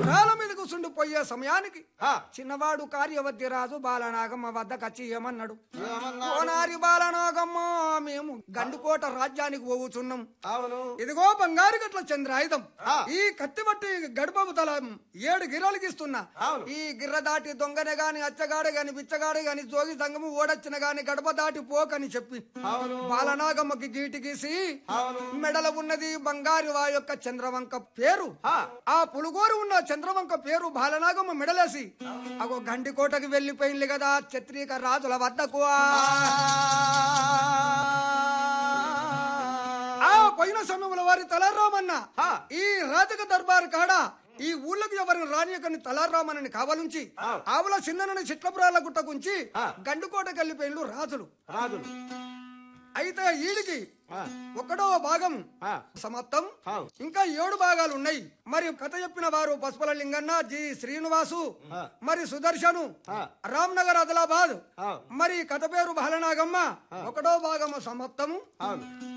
గుర్రాల మీద కూర్చుండి పోయే సమయానికి ఆ. చిన్నవాడు కార్యవతి రాజు బాలనాగమ్మ వద్దకచ్చి ఏమన్నాడు ఏమన్నాడు? ఓనారి బాలనాగమ్మ మేము గండుకోట రాజ్యానికి పోవుచున్నాం అవును ఇదిగో బంగారు గట్ల చంద్రాయుధం ఆ. ఈ కత్తి బట్టి గడుపపు తల ఏడు గిర్రలు గీస్తున్నా అవును. ఈ గిర్ర దాటి దొంగనే గాని అచ్చగాడు గాని బిచ్చగాడు గాని జోగి సంగము ఓడొచ్చిన గాని గడప దాటి పోకని చెప్పి అవును. బాలనాగమ్మకి గీటి గీసి అవును. మెడల ఉన్నది బంగారు వా యొక్క చంద్రవంక పేరు ఆ. ఆ పులుగోరు ఉన్న చంద్రవంక పేరు బాలనాగమ్మ మెడలేసి అగో గండికోటకి వెళ్లిపోయింది కదా క్షత్రియ రాజుల వద్దకు ఆ పోయిన సమయంలో వారి తలారామన్న ఆ. ఈ రాజక దర్బారు కాడ ఈ ఊళ్ళకు ఎవరిని రానియకని తలారామన్నని కావాలుంచి ఆ. ఆవుల చిన్ననని చిట్లపురాల గుట్టకుంచి ఆ. గండుకోటకి వెళ్ళిపోయిండు రాజులు రాజులు అయితే ఈడికి ఆ. ఒకటో భాగం ఆ. సమాప్తం అవు. ఇంకా ఏడు భాగాలు ఉన్నాయి మరి కథ చెప్పిన వారు పసుపల లింగన్న జి శ్రీనివాసు ఆ. మరి సుదర్శను ఆ. రామ్నగర్ ఆదిలాబాద్ అవు. మరి కథ పేరు బాలనాగమ్మ ఒకటో భాగము సమాప్తము అవును